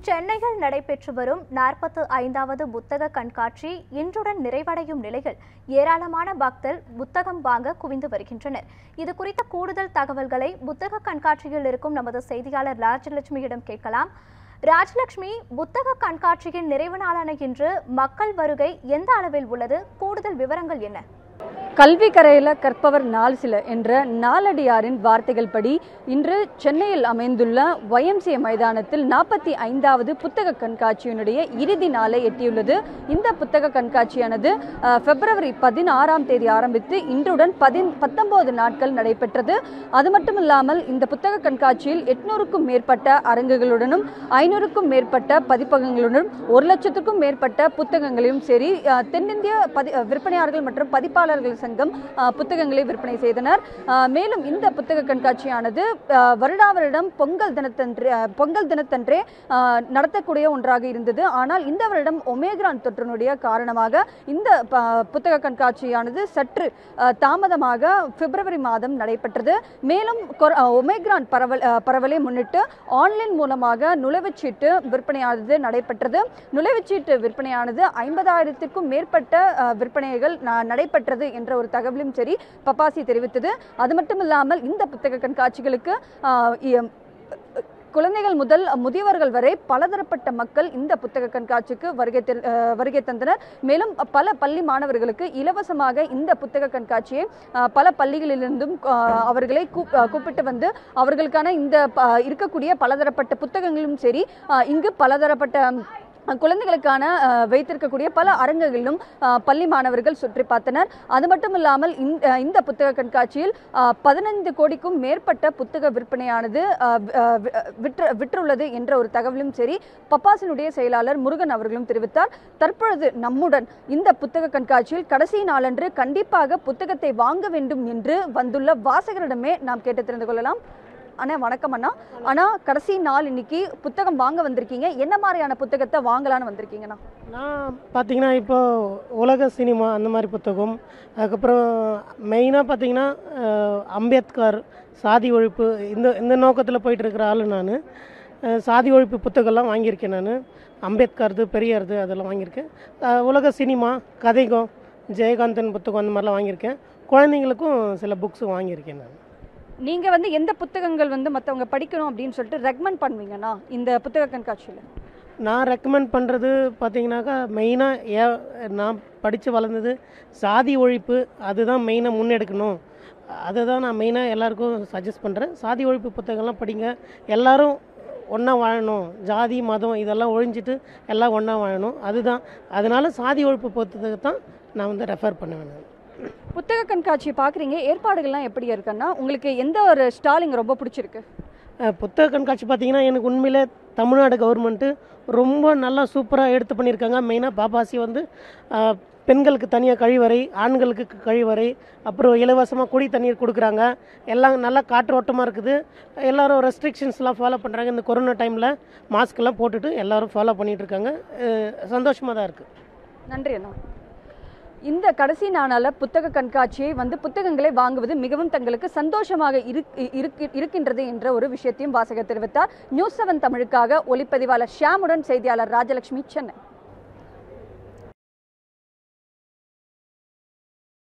சென்னையில் நடைபெற்று வரும் நாற்பத்து ஐந்தாவது புத்தக கண்காட்சி இன்றுடன் நிறைவடையும் நிலையில் ஏராளமான பக்தர் புத்தகம் வாங்க குவிந்து வருகின்றனர் இது குறித்த கூடுதல் தகவல்களை புத்தக கண்காட்சியில் இருக்கும் நமது செய்தியாளர் ராஜலட்சுமியிடம் கேட்கலாம் ராஜலட்சுமி புத்தக கண்காட்சியின் நிறைவு நாளான இன்று மக்கள் வருகை எந்த அளவில் உள்ளது கூடுதல் விவரங்கள் என்ன கல்வி கரையில கற்பவர் நாள் சில என்ற நாலடியாரின் வார்த்தைகள் படி இன்று சென்னையில் அமைந்துள்ள ஒயம்சிய மைதானத்தில் நாற்பத்தி ஐந்தாவது புத்தக கண்காட்சியினுடைய இறுதி நாளை எட்டியுள்ளது இந்த புத்தக கண்காட்சியானது அஹ், பிப்ரவரி பதினாறாம் தேதி ஆரம்பித்து இன்றுடன் பதின் பத்தொன்பது நாட்கள் நடைபெற்றது அது மட்டும் இல்லாமல் இந்த புத்தக கண்காட்சியில் எட்நூறுக்கும் மேற்பட்ட அரங்குகளுடனும் ஐநூறுக்கும் மேற்பட்ட பதிப்பகங்களுடனும் ஒரு லட்சத்துக்கும் மேற்பட்ட புத்தகங்களையும் சரி அஹ், தென்னிந்திய பதி அஹ், விற்பனையாளர்கள் மற்றும் பதிப்பாளர்கள் சங்கம் அஹ், புத்தகங்களை விற்பனை செய்தனர் அஹ், மேலும் இந்த புத்தக கண்காட்சியானது அஹ், வருடா வருடம் பொங்கல் தினத்தன்று அஹ், பொங்கல் தினத்தன்றே அஹ், நடத்தக்கூடிய ஒன்றாக இருந்தது ஆனால் இந்த வருடம் ஒமேக்ரான் தொற்றினுடைய காரணமாக இந்த ப- புத்தக கண்காட்சியானது சற்று அஹ், தாமதமாக பிப்ரவரி மாதம் நடைபெற்றது மேலும் கொர- அஹ், ஒமேக்ரான் பரவல் அஹ், பரவலை முன்னிட்டு ஆன்லைன் மூலமாக நுழைவுச்சீட்டு விற்பனையானது நடைபெற்றது நுழைவுச்சீட்டு விற்பனையானது ஐம்பதாயிரத்திற்கும் மேற்பட்ட அஹ், விற்பனைகள் ந- நடைபெற்றது என்ற ஒரு தகவலும் சரி பப்பாசி தெரிவித்தது அது மட்டும் இல்லாமல் இந்த புத்தக கண்காட்சிகளுக்கு அஹ், இ- குழந்தைகள் முதல் முதியவர்கள் வரை பலதரப்பட்ட மக்கள் இந்த புத்தக கண்காட்சிக்கு வருகை தெரி- அஹ், வருகை தந்தனர் மேலும் பல பள்ளி மாணவர்களுக்கு இலவசமாக இந்த புத்தக கண்காட்சியை அஹ், பல பள்ளிகளிலிருந்தும் அஹ், அவர்களை கூப்- அஹ், கூப்பிட்டு வந்து அவர்களுக்கான இந்த ப- இருக்கக்கூடிய பலதரப்பட்ட புத்தகங்களும் சரி அஹ், இங்கு பலதரப்பட்ட அஹ், குழந்தைகளுக்கான அஹ், வைத்திருக்கக்கூடிய பல அரங்குகளிலும் அஹ், பள்ளி மாணவர்கள் சுற்றி பார்த்தனர் அது மட்டும் இல்லாமல் இந்த அஹ், இந்த புத்தக கண்காட்சியில் அஹ், பதினைந்து கோடிக்கும் மேற்பட்ட புத்தக விற்பனையானது அஹ், வி- அஹ், வி- அஹ், விற்று விற்றுள்ளது என்ற ஒரு தகவலும் சரி பப்பாசினுடைய செயலாளர் முருகன் அவர்களும் தெரிவித்தார் தற்பொழுது நம்முடன் இந்த புத்தக கண்காட்சியில் கடைசி நாளன்று கண்டிப்பாக புத்தகத்தை வாங்க வேண்டும் என்று வந்துள்ள வாசகரிடமே நாம் கேட்டு தெரிந்து கொள்ளலாம் அண்ணா வணக்கம் அண்ணா அண்ணா கடைசி நாள் இன்னைக்கு புத்தகம் வாங்க வந்திருக்கீங்க என்ன மாதிரியான புத்தகத்தை வாங்கலாம்னு வந்திருக்கீங்கண்ணா நான் பார்த்தீங்கன்னா இப்போ உலக சினிமா அந்த மாதிரி புத்தகம் அதுக்கப்புறம் மெயினாக பார்த்தீங்கன்னா அஹ், அம்பேத்கர் சாதி ஒழிப்பு இந்த இந்த நோக்கத்தில் போயிட்டு இருக்கிற ஆள் நான் சாதி ஒழிப்பு புத்தகம்லாம் வாங்கியிருக்கேன் நான் அம்பேத்கர்து பெரியார்து அதெல்லாம் வாங்கியிருக்கேன் அஹ், உலக சினிமா கதைகம் ஜெயகாந்தன் புத்தகம் அந்த மாதிரிலாம் வாங்கியிருக்கேன் குழந்தைங்களுக்கும் சில புக்ஸ் வாங்கியிருக்கேன் நான் நீங்க வந்து எந்த புத்தகங்கள் வந்து மத்தவங்க படிக்கணும் அப்படின்னு சொல்லிட்டு ரெக்கமெண்ட் பண்ணுவீங்கண்ணா இந்த புத்தக கண்காட்சியில நான் ரெக்கமெண்ட் பண்ணுறது பார்த்தீங்கன்னாக்கா மெயினாக ஏ நான் படித்து வளர்ந்தது சாதி ஒழிப்பு அதுதான் மெயினாக முன்னெடுக்கணும் அதை தான் நான் மெயினாக எல்லாருக்கும் சஜஸ்ட் பண்ணுறேன் சாதி ஒழிப்பு புத்தகம்லாம் படிங்க எல்லாரும் ஒன்றா வாழணும் ஜாதி மதம் இதெல்லாம் ஒழிஞ்சிட்டு எல்லாம் ஒன்றா வாழணும் அதுதான் அதனால சாதி ஒழிப்பு புத்தகத்தை தான் நான் வந்து ரெஃபர் பண்ணுவேன் நான் புத்தக கண்காட்சி பாக்குறீங்க ஏற்பாடுகள்லாம் எப்படி இருக்குன்னா உங்களுக்கு எந்த ஒரு ஸ்டால் இங்க ரொம்ப பிடிச்சிருக்கு அஹ் புத்தக கண்காட்சி பார்த்தீங்கன்னா எனக்கு உண்மையிலே தமிழ்நாடு கவர்மெண்ட்டு ரொம்ப நல்லா சூப்பராக எடுத்து பண்ணியிருக்காங்க மெயினாக பாபாசி வந்து அஹ், பெண்களுக்கு தனியாக கழிவறை ஆண்களுக்கு க- கழிவறை அப்புறம் இலவசமாக குடி தண்ணீர் கொடுக்குறாங்க எல்லாம் நல்லா காற்றோட்டமாக இருக்குது எல்லாரும் ரெஸ்ட்ரிக்ஷன்ஸ்லாம் ஃபாலோ பண்ணுறாங்க இந்த கொரோனா டைமில் மாஸ்க்லாம் போட்டுட்டு எல்லாரும் ஃபாலோ பண்ணிகிட்டு இருக்காங்க சந்தோஷமாக தான் இருக்குது நன்றி அண்ணா இந்த கடைசி நாளால புத்தக கண்காட்சியை வந்து புத்தகங்களை வாங்குவது மிகவும் தங்களுக்கு சந்தோஷமாக இருக்கு- இருக்கு- இருக்கின்றது என்ற ஒரு விஷயத்தையும் வாசகர் தெரிவித்தார் நியூஸ் செவன் தமிழுக்காக ஒளிப்பதிவாளர் ஷியாமுடன் செய்தியாளர் ராஜலட்சுமி சென்னை